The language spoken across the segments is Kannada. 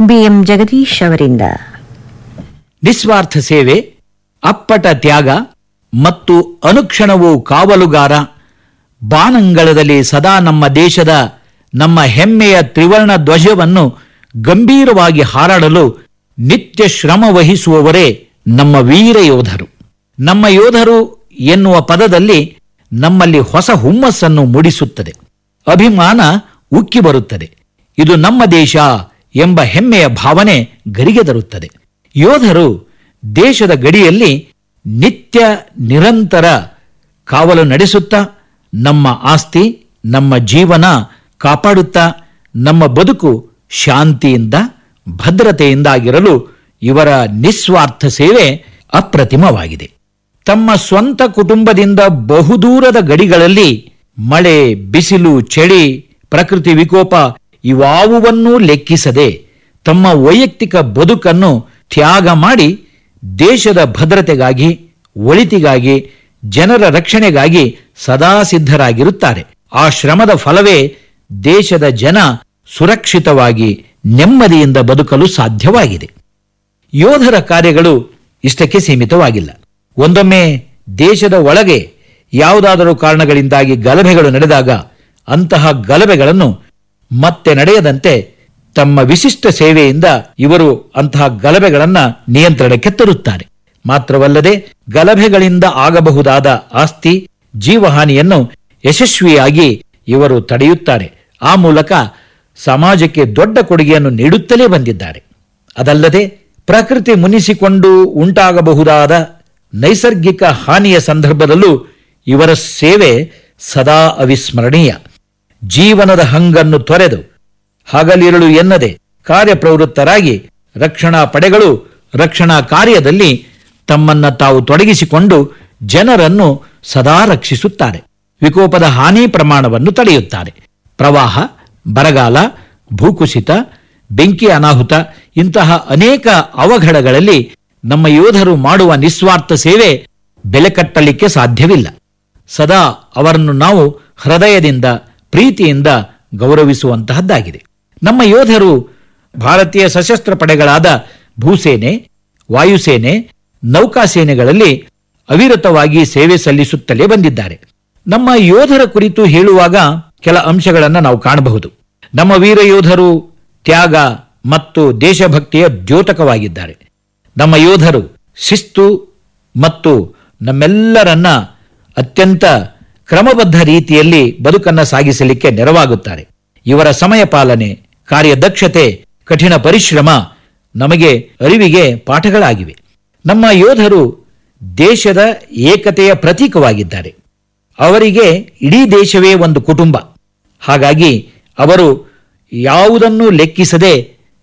ಬಿಎಂ ಜಗದೀಶ್ ಅವರಿಂದ ನಿಸ್ವಾರ್ಥ ಸೇವೆ ಅಪ್ಪಟ ತ್ಯಾಗ ಮತ್ತು ಅನುಕ್ಷಣವೂ ಕಾವಲುಗಾರ ಬಾನಂಗಳದಲ್ಲಿ ಸದಾ ನಮ್ಮ ದೇಶದ ನಮ್ಮ ಹೆಮ್ಮೆಯ ತ್ರಿವರ್ಣ ಧ್ವಜವನ್ನು ಗಂಭೀರವಾಗಿ ಹಾರಾಡಲು ನಿತ್ಯ ಶ್ರಮ ವಹಿಸುವವರೇ ನಮ್ಮ ವೀರ ಯೋಧರು ನಮ್ಮ ಯೋಧರು ಎನ್ನುವ ಪದದಲ್ಲಿ ನಮ್ಮಲ್ಲಿ ಹೊಸ ಹುಮ್ಮಸ್ಸನ್ನು ಮೂಡಿಸುತ್ತದೆ ಅಭಿಮಾನ ಉಕ್ಕಿ ಬರುತ್ತದೆ ಇದು ನಮ್ಮ ದೇಶ ಎಂಬ ಹೆಮ್ಮೆಯ ಭಾವನೆ ಗರಿಗೆ ತರುತ್ತದೆ ಯೋಧರು ದೇಶದ ಗಡಿಯಲ್ಲಿ ನಿತ್ಯ ನಿರಂತರ ಕಾವಲು ನಡೆಸುತ್ತಾ ನಮ್ಮ ಆಸ್ತಿ ನಮ್ಮ ಜೀವನ ಕಾಪಾಡುತ್ತಾ ನಮ್ಮ ಬದುಕು ಶಾಂತಿಯಿಂದ ಭದ್ರತೆಯಿಂದಾಗಿರಲು ಇವರ ನಿಸ್ವಾರ್ಥ ಸೇವೆ ಅಪ್ರತಿಮವಾಗಿದೆ ತಮ್ಮ ಸ್ವಂತ ಕುಟುಂಬದಿಂದ ಬಹುದೂರದ ಗಡಿಗಳಲ್ಲಿ ಮಳೆ ಬಿಸಿಲು ಚಳಿ ಪ್ರಕೃತಿ ವಿಕೋಪ ಇವಾವುವನ್ನೂ ಲೆಕ್ಕಿಸದೆ ತಮ್ಮ ವೈಯಕ್ತಿಕ ಬದುಕನ್ನು ತ್ಯಾಗ ಮಾಡಿ ದೇಶದ ಭದ್ರತೆಗಾಗಿ ಒಳಿತಿಗಾಗಿ ಜನರ ರಕ್ಷಣೆಗಾಗಿ ಸದಾ ಸಿದ್ಧರಾಗಿರುತ್ತಾರೆ ಆ ಶ್ರಮದ ಫಲವೇ ದೇಶದ ಜನ ಸುರಕ್ಷಿತವಾಗಿ ನೆಮ್ಮದಿಯಿಂದ ಬದುಕಲು ಸಾಧ್ಯವಾಗಿದೆ ಯೋಧರ ಕಾರ್ಯಗಳು ಇಷ್ಟಕ್ಕೆ ಸೀಮಿತವಾಗಿಲ್ಲ ಒಂದೊಮ್ಮೆ ದೇಶದ ಒಳಗೆ ಯಾವುದಾದರೂ ಕಾರಣಗಳಿಂದಾಗಿ ಗಲಭೆಗಳು ನಡೆದಾಗ ಅಂತಹ ಗಲಭೆಗಳನ್ನು ಮತ್ತೆ ನಡೆಯದಂತೆ ತಮ್ಮ ವಿಶಿಷ್ಟ ಸೇವೆಯಿಂದ ಇವರು ಅಂತಹ ಗಲಭೆಗಳನ್ನ ನಿಯಂತ್ರಣಕ್ಕೆ ತರುತ್ತಾರೆ ಮಾತ್ರವಲ್ಲದೆ ಗಲಭೆಗಳಿಂದ ಆಗಬಹುದಾದ ಆಸ್ತಿ ಜೀವಹಾನಿಯನ್ನು ಯಶಸ್ವಿಯಾಗಿ ಇವರು ತಡೆಯುತ್ತಾರೆ ಆ ಮೂಲಕ ಸಮಾಜಕ್ಕೆ ದೊಡ್ಡ ಕೊಡುಗೆಯನ್ನು ನೀಡುತ್ತಲೇ ಬಂದಿದ್ದಾರೆ ಅದಲ್ಲದೆ ಪ್ರಕೃತಿ ಮುನಿಸಿಕೊಂಡು ಉಂಟಾಗಬಹುದಾದ ನೈಸರ್ಗಿಕ ಹಾನಿಯ ಸಂದರ್ಭದಲ್ಲೂ ಇವರ ಸೇವೆ ಸದಾ ಅವಿಸ್ಮರಣೀಯ ಜೀವನದ ಹಂಗನ್ನು ತೊರೆದು ಹಗಲಿರುಳು ಎನ್ನದೆ ಕಾರ್ಯಪ್ರವೃತ್ತರಾಗಿ ರಕ್ಷಣಾ ಪಡೆಗಳು ರಕ್ಷಣಾ ಕಾರ್ಯದಲ್ಲಿ ತಮ್ಮನ್ನ ತಾವು ತೊಡಗಿಸಿಕೊಂಡು ಜನರನ್ನು ಸದಾ ರಕ್ಷಿಸುತ್ತಾರೆ ವಿಕೋಪದ ಹಾನಿ ಪ್ರಮಾಣವನ್ನು ತಡೆಯುತ್ತಾರೆ ಪ್ರವಾಹ ಬರಗಾಲ ಭೂಕುಸಿತ ಬೆಂಕಿ ಅನಾಹುತ ಇಂತಹ ಅನೇಕ ಅವಘಡಗಳಲ್ಲಿ ನಮ್ಮ ಯೋಧರು ಮಾಡುವ ನಿಸ್ವಾರ್ಥ ಸೇವೆ ಬೆಲೆ ಕಟ್ಟಲಿಕ್ಕೆ ಸಾಧ್ಯವಿಲ್ಲ ಸದಾ ಅವರನ್ನು ನಾವು ಹೃದಯದಿಂದ ಪ್ರೀತಿಯಿಂದ ಗೌರವಿಸುವಂತಹದ್ದಾಗಿದೆ ನಮ್ಮ ಯೋಧರು ಭಾರತೀಯ ಸಶಸ್ತ್ರ ಪಡೆಗಳಾದ ಭೂಸೇನೆ ವಾಯುಸೇನೆ ನೌಕಾಸೇನೆಗಳಲ್ಲಿ ಅವಿರತವಾಗಿ ಸೇವೆ ಸಲ್ಲಿಸುತ್ತಲೇ ಬಂದಿದ್ದಾರೆ ನಮ್ಮ ಯೋಧರ ಕುರಿತು ಹೇಳುವಾಗ ಕೆಲ ಅಂಶಗಳನ್ನು ನಾವು ಕಾಣಬಹುದು ನಮ್ಮ ವೀರ ಯೋಧರು ತ್ಯಾಗ ಮತ್ತು ದೇಶಭಕ್ತಿಯ ದ್ಯೋತಕವಾಗಿದ್ದಾರೆ ನಮ್ಮ ಯೋಧರು ಶಿಸ್ತು ಮತ್ತು ನಮ್ಮೆಲ್ಲರನ್ನ ಅತ್ಯಂತ ಕ್ರಮಬದ್ಧ ರೀತಿಯಲ್ಲಿ ಬದುಕನ್ನ ಸಾಗಿಸಲಿಕ್ಕೆ ನೆರವಾಗುತ್ತಾರೆ ಇವರ ಸಮಯ ಪಾಲನೆ ಕಾರ್ಯದಕ್ಷತೆ ಕಠಿಣ ಪರಿಶ್ರಮ ನಮಗೆ ಅರಿವಿಗೆ ಪಾಠಗಳಾಗಿವೆ ನಮ್ಮ ಯೋಧರು ದೇಶದ ಏಕತೆಯ ಪ್ರತೀಕವಾಗಿದ್ದಾರೆ ಅವರಿಗೆ ಇಡೀ ದೇಶವೇ ಒಂದು ಕುಟುಂಬ ಹಾಗಾಗಿ ಅವರು ಯಾವುದನ್ನು ಲೆಕ್ಕಿಸದೆ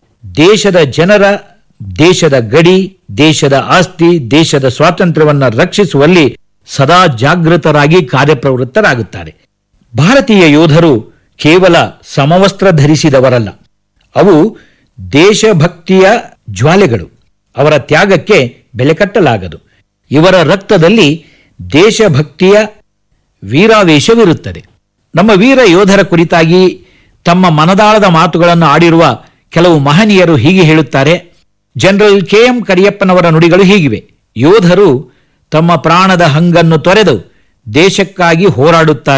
ದೇಶದ ಜನರ ದೇಶದ ಗಡಿ ದೇಶದ ಆಸ್ತಿ ದೇಶದ ಸ್ವಾತಂತ್ರ್ಯವನ್ನು ರಕ್ಷಿಸುವಲ್ಲಿ ಸದಾ ಜಾಗೃತರಾಗಿ ಕಾರ್ಯಪ್ರವೃತ್ತರಾಗುತ್ತಾರೆ ಭಾರತೀಯ ಯೋಧರು ಕೇವಲ ಸಮವಸ್ತ್ರ ಧರಿಸಿದವರಲ್ಲ ಅವು ದೇಶಭಕ್ತಿಯ ಜ್ವಾಲೆಗಳು ಅವರ ತ್ಯಾಗಕ್ಕೆ ಬೆಲೆ ಕಟ್ಟಲಾಗದು ಇವರ ರಕ್ತದಲ್ಲಿ ದೇಶಭಕ್ತಿಯ ವೀರಾವೇಶವಿರುತ್ತದೆ ನಮ್ಮ ವೀರ ಯೋಧರ ಕುರಿತಾಗಿ ತಮ್ಮ ಮನದಾಳದ ಮಾತುಗಳನ್ನು ಆಡಿರುವ ಕೆಲವು ಮಹನೀಯರು ಹೀಗೆ ಹೇಳುತ್ತಾರೆ ಜನರಲ್ ಕೆ ಎಂ ಕರಿಯಪ್ಪನವರ ನುಡಿಗಳು ಹೀಗಿವೆ ಯೋಧರು ತಮ್ಮ ಪ್ರಾಣದ ಹಂಗನ್ನು ತೊರೆದು ದೇಶಕ್ಕಾಗಿ ಹೋರಾಡುತ್ತಾರೆ